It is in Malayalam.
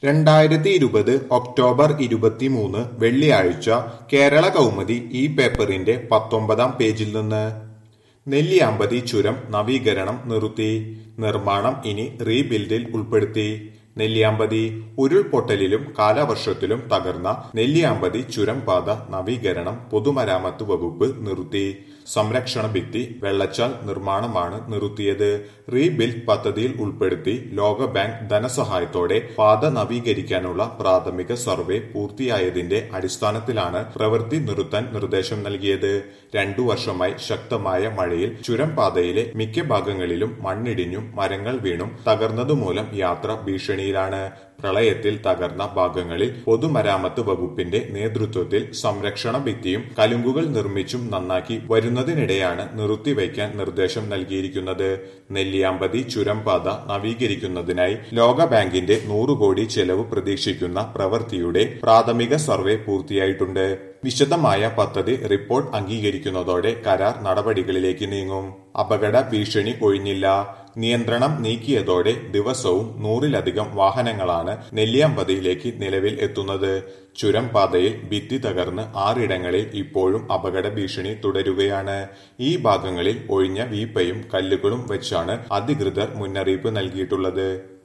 രണ്ടായിരത്തി ഇരുപത് ഒക്ടോബർ ഇരുപത്തിമൂന്ന് വെള്ളിയാഴ്ച കേരള കൗമുദി ഈ പേപ്പറിന്റെ പത്തൊമ്പതാം പേജിൽ നിന്ന് നെല്ലിയാമ്പതി ചുരം നവീകരണം നിർത്തി നിർമ്മാണം ഇനി റീബിൽഡിൽ ഉൾപ്പെടുത്തി നെല്ലിയാമ്പതി ഉരുൾപൊട്ടലിലും കാലവർഷത്തിലും തകർന്ന നെല്ലിയാമ്പതി ചുരം പാത നവീകരണം പൊതുമരാമത്ത് വകുപ്പ് നിർത്തി സംരക്ഷണ ഭിത്തി വെള്ളച്ചാൽ നിർമ്മാണമാണ് നിർത്തിയത് റീബിൽഡ് പദ്ധതിയിൽ ഉൾപ്പെടുത്തി ലോകബാങ്ക് ധനസഹായത്തോടെ പാത നവീകരിക്കാനുള്ള പ്രാഥമിക സർവേ പൂർത്തിയായതിന്റെ അടിസ്ഥാനത്തിലാണ് പ്രവൃത്തി നിർത്താൻ നിർദ്ദേശം നൽകിയത് രണ്ടു വർഷമായി ശക്തമായ മഴയിൽ ചുരം പാതയിലെ മിക്ക ഭാഗങ്ങളിലും മണ്ണിടിഞ്ഞും മരങ്ങൾ വീണും തകർന്നതുമൂലം യാത്ര ഭീഷണിയിലാണ് പ്രളയത്തിൽ തകർന്ന ഭാഗങ്ങളിൽ പൊതുമരാമത്ത് വകുപ്പിന്റെ നേതൃത്വത്തിൽ സംരക്ഷണ ഭിത്തിയും കലുങ്കുകൾ നിർമ്മിച്ചും നന്നാക്കി വരുന്നതിനിടെയാണ് നിർത്തിവയ്ക്കാൻ നിർദ്ദേശം നൽകിയിരിക്കുന്നത് നെല്ലിയാമ്പതി ചുരം പാത നവീകരിക്കുന്നതിനായി ലോകബാങ്കിന്റെ നൂറ് കോടി ചെലവ് പ്രതീക്ഷിക്കുന്ന പ്രവൃത്തിയുടെ പ്രാഥമിക സർവേ പൂർത്തിയായിട്ടുണ്ട് വിശദമായ പദ്ധതി റിപ്പോർട്ട് അംഗീകരിക്കുന്നതോടെ കരാർ നടപടികളിലേക്ക് നീങ്ങും അപകട ഭീഷണി ഒഴിഞ്ഞില്ല നിയന്ത്രണം നീക്കിയതോടെ ദിവസവും നൂറിലധികം വാഹനങ്ങളാണ് നെല്ലിയാമ്പതിയിലേക്ക് നിലവിൽ എത്തുന്നത് ചുരം പാതയിൽ ഭിത്തി തകർന്ന് ആറിടങ്ങളിൽ ഇപ്പോഴും അപകട ഭീഷണി തുടരുകയാണ് ഈ ഭാഗങ്ങളിൽ ഒഴിഞ്ഞ വീപ്പയും കല്ലുകളും വെച്ചാണ് അധികൃതർ മുന്നറിയിപ്പ് നൽകിയിട്ടുള്ളത്